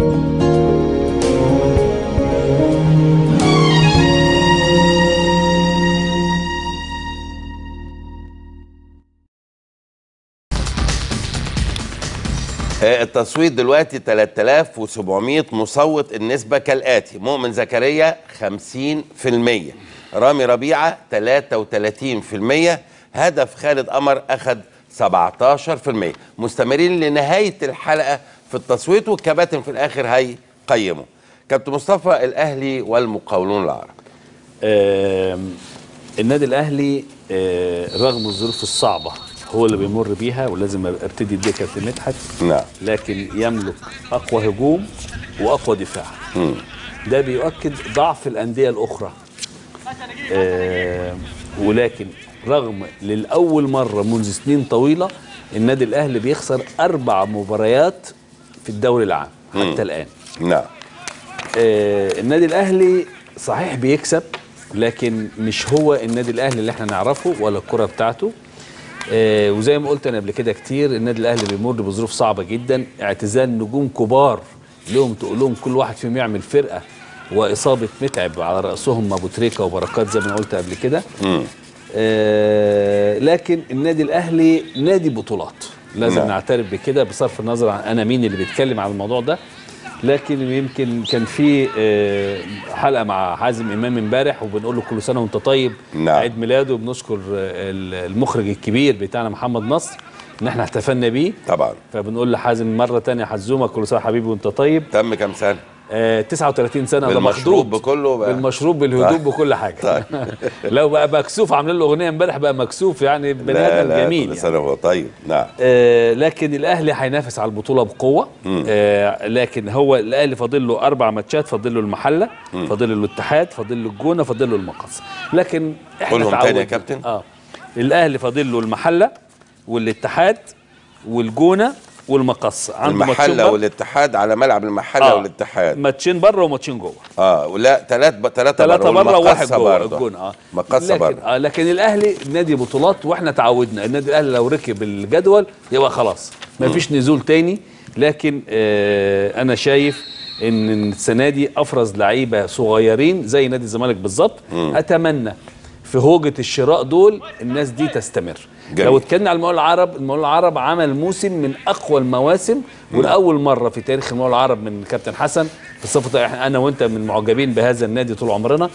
آه، التصويت دلوقتي 3700 مصوت النسبة كالآتي مؤمن زكريا 50% رامي ربيعة 33% هدف خالد قمر أخذ 17% مستمرين لنهاية الحلقة في التصويت والكباتن في الآخر هيقيموا كابتن مصطفى الأهلي والمقاولون العرب آم، النادي الاهلي آه، رغم الظروف الصعبه هو اللي بيمر بيها ولازم أبقى ابتدي بدي كابتن مدحت نعم لكن يملك اقوى هجوم واقوى دفاع ده بيؤكد ضعف الانديه الاخرى آه ولكن رغم للاول مره منذ سنين طويله النادي الاهلي بيخسر اربع مباريات في الدوري العام حتى الان نعم آه النادي الاهلي صحيح بيكسب لكن مش هو النادي الاهلي اللي احنا نعرفه ولا الكره بتاعته آه وزي ما قلت انا قبل كده كتير النادي الاهلي بيمر بظروف صعبه جدا اعتزال نجوم كبار لهم تقولهم كل واحد فيهم يعمل فرقه واصابه متعب على راسهم ابو تريكه وبركات زي ما أنا قلت قبل كده آه لكن النادي الاهلي نادي بطولات لازم نعم. نعترف بكده بصرف النظر عن انا مين اللي بيتكلم عن الموضوع ده لكن يمكن كان في آه، حلقه مع حازم امام امبارح وبنقول له كل سنه وانت طيب نعم. عيد ميلاده وبنشكر آه، المخرج الكبير بتاعنا محمد نصر ان احنا احتفلنا بيه طبعا فبنقول لحازم مره تانية حزومه كل سنه حبيبي وانت طيب تم كام سنه آه 39 سنه ده بالمشروب مخدود بكله بقى. بالمشروب بالهدوء طيب. بكل حاجه طيب. لو بقى مكسوف عاملين له اغنيه امبارح بقى مكسوف يعني بني لا ادم لا جميل كل يعني. سنه وهو طيب نعم آه لكن الاهلي هينافس على البطوله بقوه آه لكن هو الاهلي فاضل له اربع ماتشات فاضل له المحله فاضل له الاتحاد فاضل له الجونه فاضل له المقص لكن احنا قولهم تاني يا تعودنا- كابتن. اه الاهلي فاضل له المحله والاتحاد والجونه والمقص عنده ماتشين المحله بره. والاتحاد على ملعب المحله آه، والاتحاد ماتشين بره وماتشين جوه اه ولا ثلاث ثلاثه ثلاثة بره وواحد جوه برضه الجون اه مقصه لكن برضه آه لكن الاهلي نادي بطولات واحنا تعودنا النادي الاهلي لو ركب الجدول يبقى خلاص ما فيش نزول تاني لكن آه انا شايف ان السنه دي افرز لعيبه صغيرين زي نادي الزمالك بالظبط اتمنى في هوجه الشراء دول الناس دي تستمر جميل. لو اتكلمنا على المقاول العرب المقاول العرب عمل موسم من اقوى المواسم والاول مره في تاريخ المقاول العرب من كابتن حسن بصفه إحنا- انا وانت من معجبين بهذا النادي طول عمرنا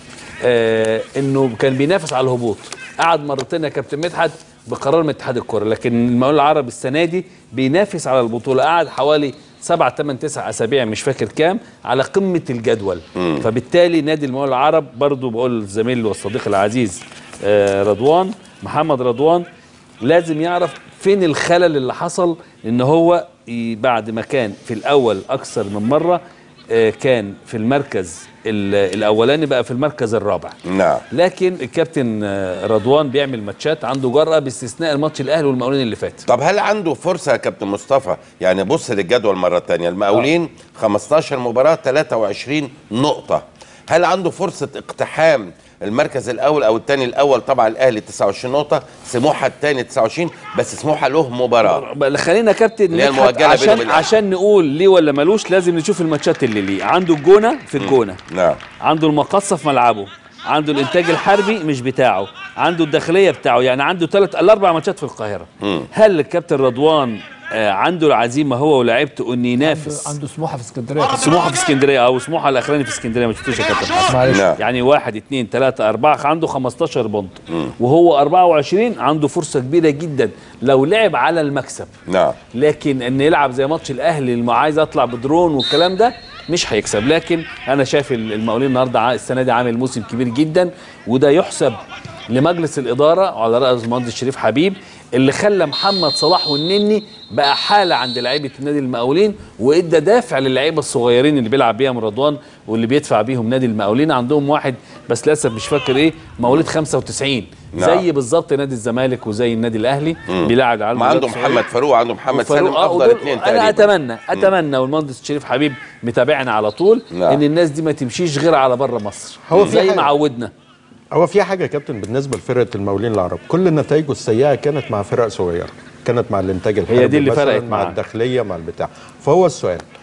آه انه كان بينافس على الهبوط قعد مرتين يا كابتن مدحت بقرار من اتحاد الكره لكن المقاول العرب السنه دي بينافس على البطوله قعد حوالي سبعة ثمان تسع اسابيع مش فاكر كام على قمه الجدول فبالتالي نادي المقاول العرب برضو بقول للزميل والصديق العزيز آه رضوان محمد رضوان لازم يعرف فين الخلل اللي حصل ان هو ي- بعد ما كان في الاول اكثر من مره آه، كان في المركز ال- الاولاني بقى في المركز الرابع نعم لكن الكابتن آه، رضوان بيعمل ماتشات عنده جرأة باستثناء الماتش الاهلي والمقاولين اللي فات طب هل عنده فرصه يا كابتن مصطفى يعني بص للجدول مره تانية المقاولين 15 مباراه 23 نقطه هل عنده فرصه اقتحام المركز الاول او الثاني الاول طبعا الاهلي 29 نقطه سموحه الثاني 29 بس سموحه له مباراه بقى خلينا يا كابتن اللي هي مدحت المؤجلة بينه عشان وبين الأهلي. عشان نقول ليه ولا ملوش لازم نشوف الماتشات اللي ليه عنده الجونه في الجونه نعم عنده المقصه في ملعبه عنده الانتاج الحربي مش بتاعه عنده الداخليه بتاعه يعني عنده ثلاث الاربع ماتشات في القاهره هل الكابتن رضوان آه، عنده العزيمه هو ولاعيبته انه ينافس عنده سموحه في اسكندريه سموحه في اسكندريه او سموحه الاخراني في اسكندريه ما شفتوش يا كابتن حسن معلش نعم يعني واحد اثنين ثلاثة أربعة عنده 15 بونت وهو 24 عنده فرصة كبيرة جدا لو لعب على المكسب نعم لكن ان يلعب زي ماتش الاهلي اللي عايز اطلع بدرون والكلام ده مش هيكسب لكن انا شايف المقاولين النهارده ع- السنه دي عامل موسم كبير جدا وده يحسب لمجلس الاداره وعلى راس المهندس شريف حبيب اللي خلى محمد صلاح والنني بقى حاله عند لعيبه النادي المقاولين وادى دافع للعيبه الصغيرين اللي بيلعب بيهم رضوان واللي بيدفع بيهم نادي المقاولين عندهم واحد بس للاسف مش فاكر ايه مواليد 95 نعم. زي بالظبط نادي الزمالك وزي النادي الاهلي بيلعب على ما عنده الولاد الصغيرين. محمد فاروق عنده محمد وفاروق- سالم آه، افضل ودول- اثنين انا تقريبا اتمنى اتمنى والمهندس شريف حبيب متابعنا على طول نعم. ان الناس دي ما تمشيش غير على بره مصر هو في زي حاجة- ما عودنا هو في حاجه يا كابتن بالنسبه لفرقه المقاولين العرب كل نتائجه السيئه كانت مع فرق صغيره كانت مع الانتاج الحربي دي اللي مثلاً فرقت مع معاه. الداخليه مع البتاع فهو السؤال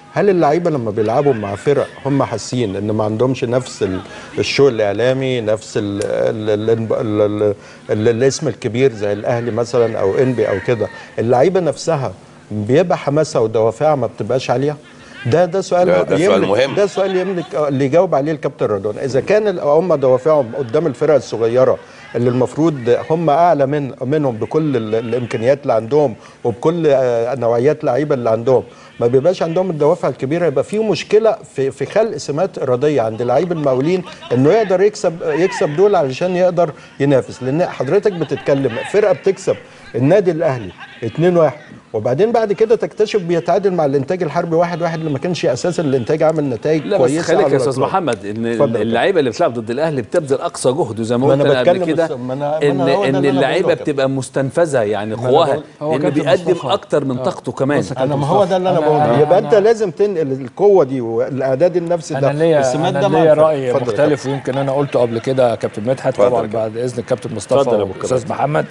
هل اللعيبه لما بيلعبوا مع فرق هم حاسين ان ما عندهمش نفس ال- الشو الاعلامي نفس ال ال ال ال ال ال الاسم الكبير زي الاهلي مثلا او انبي او كده اللعيبه نفسها بيبقى حماسها ودوافعها ما بتبقاش عاليه ده ده سؤال ده- ده سؤال يملك- مهم. ده سؤال يملك اللي يجاوب عليه الكابتن رضوان اذا كان ال- هم دوافعهم قدام الفرق الصغيره اللي المفروض هم اعلى من منهم بكل ال- الامكانيات اللي عندهم وبكل آه، نوعيات اللعيبه اللي عندهم ما بيبقاش عندهم الدوافع الكبيره يبقى في مشكله في في خلق سمات اراديه عند لعيب المقاولين انه يقدر يكسب يكسب دول علشان يقدر ينافس لان حضرتك بتتكلم فرقه بتكسب النادي الاهلي 2-1 وبعدين بعد كده تكتشف بيتعادل مع الانتاج الحربي 1-1 اللي ما كانش اساسا الانتاج عامل نتائج لا كويسه بس خليك على يا استاذ الإطلاق. محمد ان اتفضل. اللعيبه اللي بتلعب ضد الاهلي بتبذل اقصى جهد زي ما ما قلت أنا انا قبل بتكلم كده بس- ما أنا- ما ان أنا هو ده ان اللي أنا اللعيبه بقوله يا بتبقى مستنفذه يعني أنا قواها بقول- هو لان كابتن بيقدم مصطفى. اكتر من طاقته كمان بص يا انا كابتن ما هو ده اللي انا أنا- بقوله أنا- يبقى انت أنا- لازم تنقل القوه دي والاعداد النفسي ده انا ليا السمات انا ده مع ليا الفرق. راي اتفضل يا مختلف ويمكن انا قلته قبل كده يا كابتن مدحت اتفضل طبعا يا كابتن. بعد اذن الكابتن اتفضل يا مصطفى أبو والاستاذ كباتن. محمد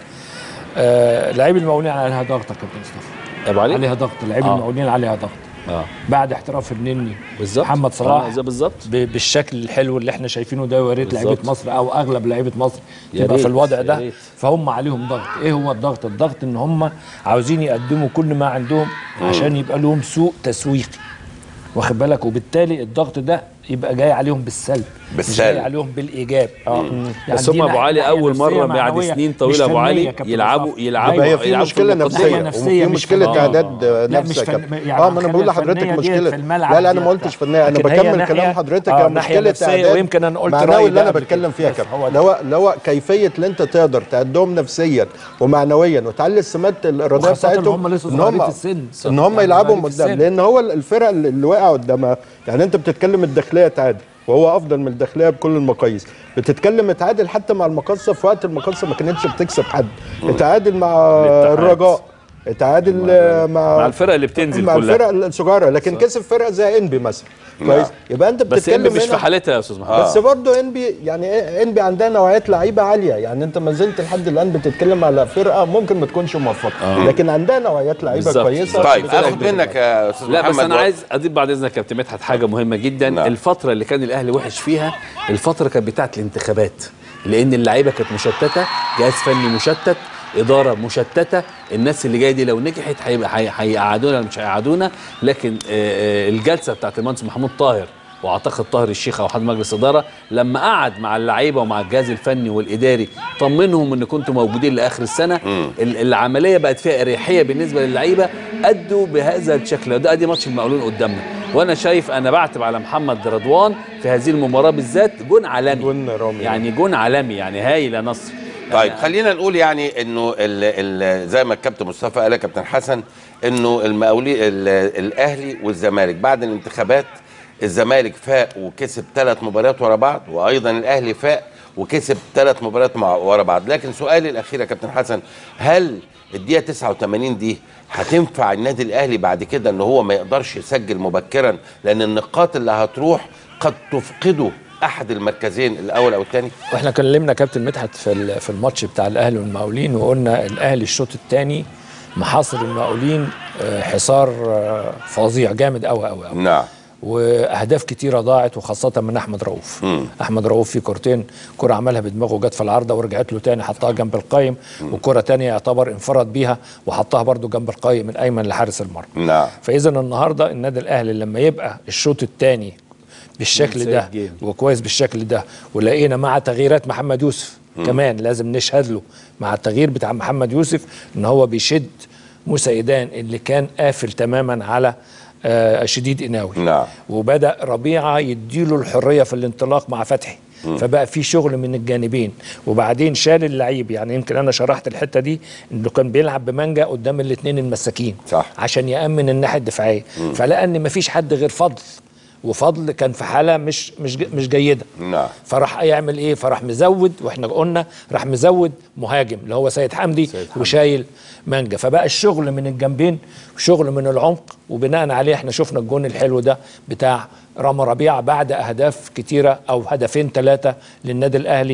آه لعيب المقاولين عليها ضغط يا كابتن مصطفى ابو علي عليها ضغط لعيب آه. المقاولين عليها ضغط اه بعد احتراف النني بالظبط محمد صلاح آه، زي بالظبط ب- بالشكل الحلو اللي احنا شايفينه ده ويا ريت لعيبه بالظبط. مصر او اغلب لعيبه مصر يا تبقى في ريت، الوضع يا ده ريت. فهم عليهم ضغط ايه هو الضغط الضغط ان هم عاوزين يقدموا كل ما عندهم عشان يبقى لهم سوق تسويقي واخد بالك وبالتالي الضغط ده يبقى جاي عليهم بالسلب مش بالسلب. جاي عليهم بالايجاب اه بس هم دي ابو ناحية- علي ناحية اول نفسية مره بعد معنوية، سنين مش طويله ابو فنية علي يا كابتن يلعبوا مصطفى. يلعبوا يبقى هي في يلعبوا مشكله المقدمة. نفسيه نفسية وفي مش مشكله فنية. اعداد لا، نفس مش يا فن- كابتن يعني اه ما انا بقول خليها لحضرتك فنية ديت مشكله في الملعب لا لا انا ديت. ما قلتش فنيه انا لكن هي بكمل ناحية- كلام حضرتك آه، يا ناحية مشكله نفسية، اعداد ويمكن أنا قلت معنوي رأيي اللي انا ده قبل بتكلم كده. فيها يا بس كابتن هو ده. اللي هو اللي هو كيفيه اللي انت تقدر تعدهم نفسيا ومعنويا وتعلي السمات الاراديه وخاصة إن بتاعتهم هم لسه ان صغيرين هم في السن. ان هم يعني يلعبوا صغيرين في قدام السن. لان هو الفرق اللي اللي واقعه قدامها يعني انت بتتكلم الداخليه تعادل وهو افضل من الداخليه بكل المقاييس بتتكلم اتعادل حتى مع المقصه في وقت المقصه ما كانتش بتكسب حد اتعادل مع الاتحاد. الرجاء اتعادل آه، مع مع الفرق اللي بتنزل مع كلها. الفرق الصغيره لكن كسب فرقه زي انبي مثلا كويس يبقى انت بس بتتكلم إنبي مش هنا- في حالتها يا استاذ محمد بس برضه انبي يعني انبي عندها نوعيات لعيبه عاليه يعني انت ما زلت لحد الان بتتكلم على فرقه ممكن ما تكونش موفقه لكن عندها نوعيات لعيبه بالظبط. كويسه طيب بتلعب اخد منك يا استاذ لا محمد بس انا وقت. عايز اضيف بعد اذنك يا كابتن مدحت حاجه مهمه جدا نعم. الفتره اللي كان الاهلي وحش فيها الفتره كانت بتاعه الانتخابات لان اللعيبه كانت مشتته جهاز فني مشتت اداره مشتته الناس اللي جايه دي لو نجحت هيبقى هي- هيقعدونا ولا مش هيقعدونا لكن آه، آه، الجلسه بتاعت المهندس محمود طاهر واعتقد طاهر الشيخ او حد مجلس اداره لما قعد مع اللعيبه ومع الجهاز الفني والاداري طمنهم ان كنتوا موجودين لاخر السنه ال- العمليه بقت فيها اريحيه بالنسبه للعيبه ادوا بهذا الشكل وده ادي ماتش المقاولين قدامنا وانا شايف انا بعتب على محمد رضوان في هذه المباراه بالذات جون عالمي جون رامي. يعني جون عالمي يعني هايل يا نصر طيب خلينا نقول يعني انه ال ال زي ما الكابتن مصطفى قال يا كابتن حسن انه المقاولين ال- الاهلي والزمالك بعد الانتخابات الزمالك فاق وكسب ثلاث مباريات ورا بعض وايضا الاهلي فاق وكسب ثلاث مباريات مع ورا بعض لكن سؤالي الاخير يا كابتن حسن هل الدقيقه 89 دي هتنفع النادي الاهلي بعد كده ان هو ما يقدرش يسجل مبكرا لان النقاط اللي هتروح قد تفقده احد المركزين الاول او الثاني واحنا كلمنا كابتن مدحت في ال- في الماتش بتاع الاهلي والمقاولين وقلنا الاهلي الشوط الثاني محاصر المقاولين آه، حصار آه، فظيع جامد قوي قوي قوي نعم واهداف كتيره ضاعت وخاصه من احمد رؤوف احمد رؤوف في كورتين كره عملها بدماغه جت في العارضه ورجعت له تاني حطها جنب القايم وكره تانية يعتبر انفرد بيها وحطها برده جنب القايم الايمن لحارس المرمى نعم فاذا النهارده النادي الاهلي لما يبقى الشوط الثاني بالشكل ده مسجل. وكويس بالشكل ده ولقينا مع تغييرات محمد يوسف كمان لازم نشهد له مع التغيير بتاع محمد يوسف ان هو بيشد موسى ايدان اللي كان قافل تماما على آه شديد قناوي نعم. وبدا ربيعه يديله الحريه في الانطلاق مع فتحي فبقى في شغل من الجانبين وبعدين شال اللعيب يعني يمكن انا شرحت الحته دي انه كان بيلعب بمانجا قدام الاثنين المساكين صح. عشان يامن الناحيه الدفاعيه فلقى ان مفيش حد غير فضل وفضل كان في حاله مش مش ج- مش جيده نعم. فراح يعمل ايه فراح مزود واحنا قلنا راح مزود مهاجم اللي هو سيد حمدي, سيد حمدي. وشايل مانجا فبقى الشغل من الجنبين وشغل من العمق وبناء عليه احنا شفنا الجون الحلو ده بتاع رامي ربيعه بعد اهداف كتيره او هدفين ثلاثه للنادي الاهلي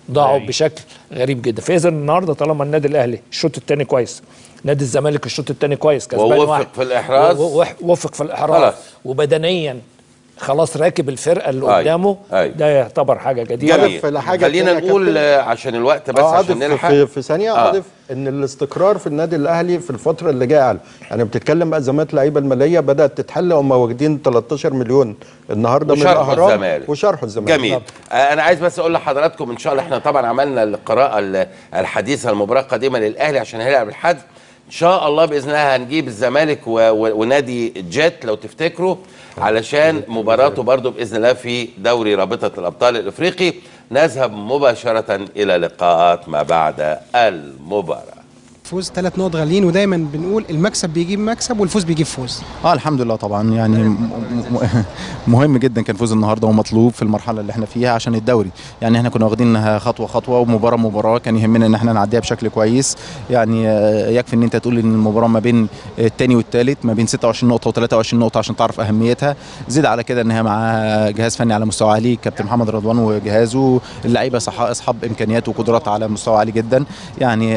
ضاعوا أيوة. بشكل غريب جدا فاذا النهارده طالما النادي الاهلي الشوط الثاني كويس نادي الزمالك الشوط الثاني كويس كسبان ووفق واحد. في الإحراز. و- و- ووفق في الاحراز خلاص. وبدنيا خلاص راكب الفرقه اللي أيوة. قدامه أيوة. ده يعتبر حاجه جديده جميل في الحاجة خلينا التانية يا نقول كابتن. آه، عشان الوقت بس اه عشان اضف نلحق في, في ثانيه آه. اضف ان الاستقرار في النادي الاهلي في الفتره اللي جايه أعلى. يعني بتتكلم ازمات لعيبه الماليه بدات تتحل هم واخدين 13 مليون النهارده من وشرحوا الاهرام الزمالك. وشرحوا الزمالك جميل آه، انا عايز بس اقول لحضراتكم ان شاء الله احنا طبعا عملنا القراءه ال- الحديثه المباراه القادمه للاهلي عشان هيلعب الحد ان شاء الله باذن الله هنجيب الزمالك و... و... ونادي جيت لو تفتكروا علشان مباراته برضو باذن الله في دوري رابطه الابطال الافريقي نذهب مباشره الى لقاءات ما بعد المباراه فوز ثلاث نقط غاليين ودايما بنقول المكسب بيجيب مكسب والفوز بيجيب فوز اه الحمد لله طبعا يعني م- م- مهم جدا كان فوز النهارده ومطلوب في المرحله اللي احنا فيها عشان الدوري يعني احنا كنا واخدينها خطوه خطوه ومباراه مباراه كان يهمنا ان احنا نعديها بشكل كويس يعني آه، يكفي ان انت تقول ان المباراه ما بين الثاني والثالث ما بين 26 نقطه و23 نقطه عشان تعرف اهميتها زيد على كده انها معاها جهاز فني على مستوى عالي كابتن محمد رضوان وجهازه اللعيبه صح اصحاب امكانيات وقدرات على مستوى عالي جدا يعني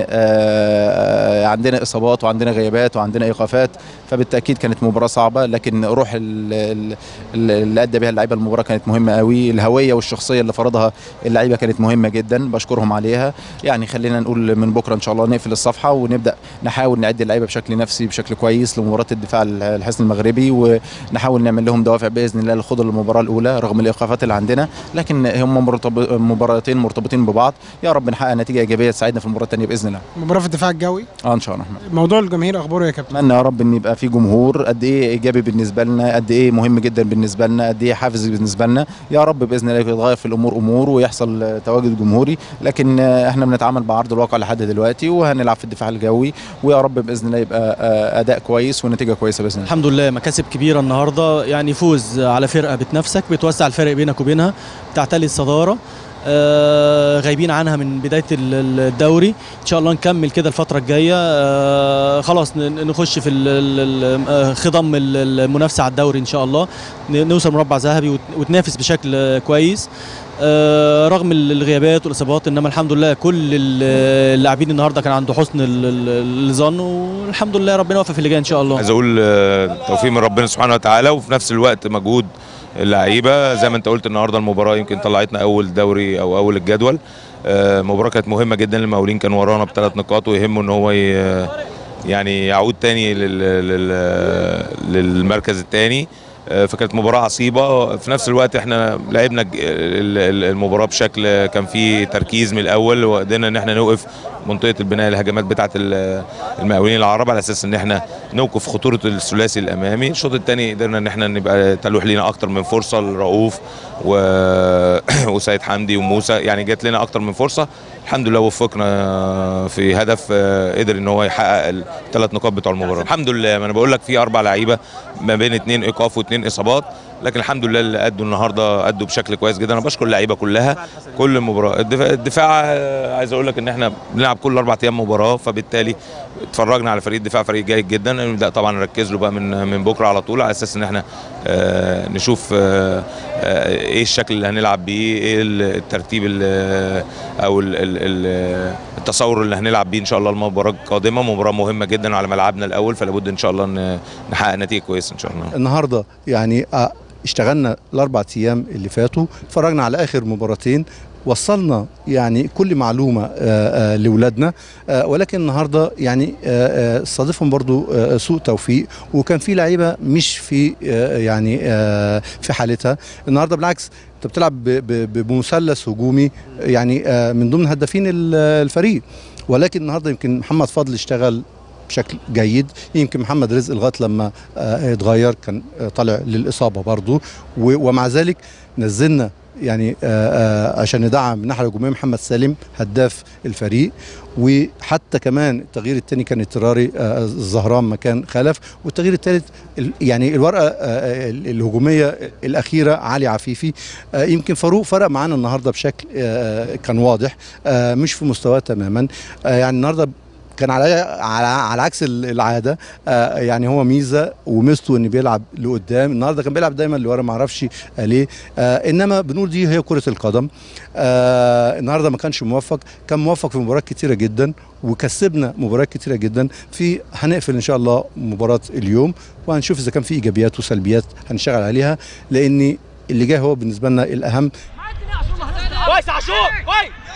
آه، عندنا اصابات وعندنا غيابات وعندنا ايقافات فبالتاكيد كانت مباراه صعبه لكن روح ال- ال- ال- اللي ادى بها اللعيبه المباراه كانت مهمه قوي الهويه والشخصيه اللي فرضها اللعيبه كانت مهمه جدا بشكرهم عليها يعني خلينا نقول من بكره ان شاء الله نقفل الصفحه ونبدا نحاول نعد اللعيبه بشكل نفسي بشكل كويس لمباراه الدفاع الحسن المغربي ونحاول نعمل لهم دوافع باذن الله لخوض المباراه الاولى رغم الايقافات اللي عندنا لكن هم مرتب- مباراتين مرتبطين ببعض يا رب نحقق نتيجه ايجابيه تساعدنا في المباراه الثانيه باذن الله مباراه في الدفاع الجوي اه ان شاء الله موضوع الجماهير اخباره يا كابتن اتمنى يا رب ان يبقى في جمهور قد ايه ايجابي بالنسبه لنا قد ايه مهم جدا بالنسبه لنا قد ايه حافز بالنسبه لنا يا رب باذن الله يتغير في الامور امور ويحصل آه، تواجد جمهوري لكن آه، احنا بنتعامل بعرض الواقع لحد دلوقتي وهنلعب في الدفاع الجوي ويا رب باذن الله يبقى آه، اداء كويس ونتيجه كويسه باذن الله الحمد لله مكاسب كبيره النهارده يعني فوز على فرقه بتنافسك بتوسع الفرق بينك وبينها بتعتلي الصداره آه غايبين عنها من بدايه ال- ال- الدوري ان شاء الله نكمل كده الفتره الجايه آه خلاص ن- نخش في ال- ال- ال- آه، خضم ال- المنافسه على الدوري ان شاء الله ن- نوصل مربع ذهبي وت- وتنافس بشكل آه، كويس آه رغم ال- الغيابات والاصابات انما الحمد لله كل ال- اللاعبين النهارده كان عنده حسن ال- ال- الظن والحمد لله ربنا يوفق في اللي جاي ان شاء الله عايز اقول آه، توفيق من ربنا سبحانه وتعالى وفي نفس الوقت مجهود اللعيبه زي ما انت قلت النهارده المباراه يمكن طلعتنا اول دوري او اول الجدول آه، المباراه كانت مهمه جدا المقاولين كانوا ورانا بثلاث نقاط ويهمه ان هو ي- يعني يعود تاني لل- لل- للمركز الثاني فكانت مباراة عصيبة في نفس الوقت احنا لعبنا ج- ال- ال- المباراة بشكل كان فيه تركيز من الأول وقدرنا ان احنا نوقف منطقة البناء الهجمات بتاعة ال- المقاولين العرب على أساس ان احنا نوقف خطورة الثلاثي الأمامي الشوط الثاني قدرنا ان احنا نبقى تلوح لينا أكتر من فرصة لرؤوف و... وسيد حمدي وموسى يعني جات لنا أكتر من فرصة الحمد لله وفقنا في هدف آه، قدر ان هو يحقق الثلاث نقاط بتوع المباراه الحمد لله ما انا بقول لك في اربع لعيبه ما بين اثنين ايقاف واثنين اصابات لكن الحمد لله اللي ادوا النهارده ادوا بشكل كويس جدا انا بشكر اللعيبه كلها كل المباراه الدفاع, الدفاع آه، عايز اقول لك ان احنا بنلعب كل اربع ايام مباراه فبالتالي اتفرجنا على فريق الدفاع فريق جيد جدا نبدا طبعا نركز له بقى من من بكره على طول على اساس ان احنا آه، نشوف آه، آه، ايه الشكل اللي هنلعب بيه ايه الترتيب ال- او ال- ال- ال- التصور اللي هنلعب بيه ان شاء الله المباراه القادمه مباراه مهمه جدا على ملعبنا الاول فلا بد ان شاء الله ن- نحقق نتيجه كويسه ان شاء الله النهارده يعني آه، اشتغلنا الاربع ايام اللي فاتوا اتفرجنا على اخر مباراتين وصلنا يعني كل معلومه آه، آه، لاولادنا آه، ولكن النهارده يعني آه، آه، صادفهم برضو آه، سوء توفيق وكان في لعيبه مش في آه، يعني آه، في حالتها النهارده بالعكس انت بتلعب ب- ب- بمثلث هجومي يعني آه، من ضمن هدافين ال- الفريق ولكن النهارده يمكن محمد فضل اشتغل بشكل جيد يمكن محمد رزق لغايه لما آه، اتغير كان آه، طالع للاصابه برضو و- ومع ذلك نزلنا يعني آه، آه، عشان ندعم الناحيه الهجوميه محمد سالم هداف الفريق وحتى كمان التغيير الثاني كان اضطراري آه، الزهران مكان خلف والتغيير الثالث ال- يعني الورقه آه، آه، الهجوميه الاخيره علي عفيفي آه، يمكن فاروق فرق معانا النهارده بشكل آه، كان واضح آه، مش في مستواه تماما آه، يعني النهارده كان على على, على عكس ال- العاده آه يعني هو ميزه وميزته ان بيلعب لقدام النهارده كان بيلعب دايما لورا ما اعرفش آه ليه آه انما بنقول دي هي كره القدم آه النهارده ما كانش موفق كان موفق في مباريات كتيره جدا وكسبنا مباريات كتيره جدا في هنقفل ان شاء الله مباراه اليوم وهنشوف اذا كان في ايجابيات وسلبيات هنشتغل عليها لان اللي جاي هو بالنسبه لنا الاهم كويس عاشور كويس